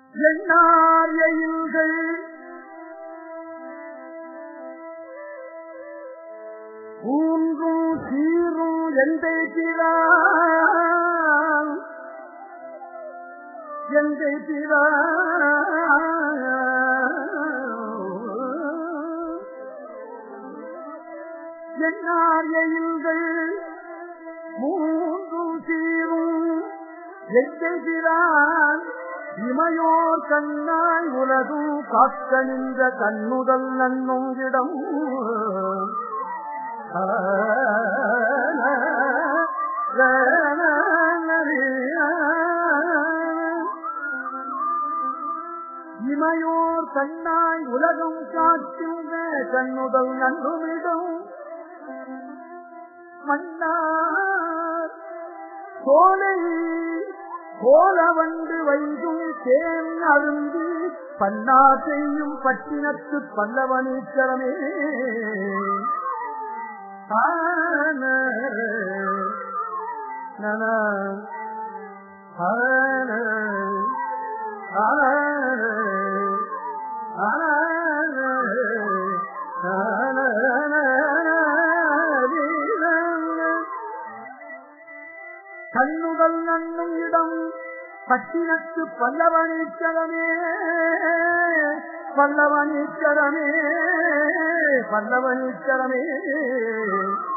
எண்ணார் எயில்கள் ஊன்றும் சீரும் எந்தை பிரான் எந்தை பிரான் எண்ணார் எயில்கள் மூன்றும் சீரும் எந்தை பிரான் இமையோர் கண்ணாய் உலகும் காக்க நின்ற கண்ணுதல் நன்னும் இடம் இமையோர் கண்ணாய் உலகம் காக்கின்ற கண்ணுதல் நன்றுமிடம் மன்னார் சோலை கோலவண்டு வைகும் தேன் அருந்து பன்னா செய்யும் பட்டினத்து பல்லவனீச்சரமே ஆன நன ஆன ஆன கண்ணுகள் நன்னும் இடம் பட்டினத்து பல்லவனீச்சரமே பல்லவனீச்சரமே பல்லவனீச்சரமே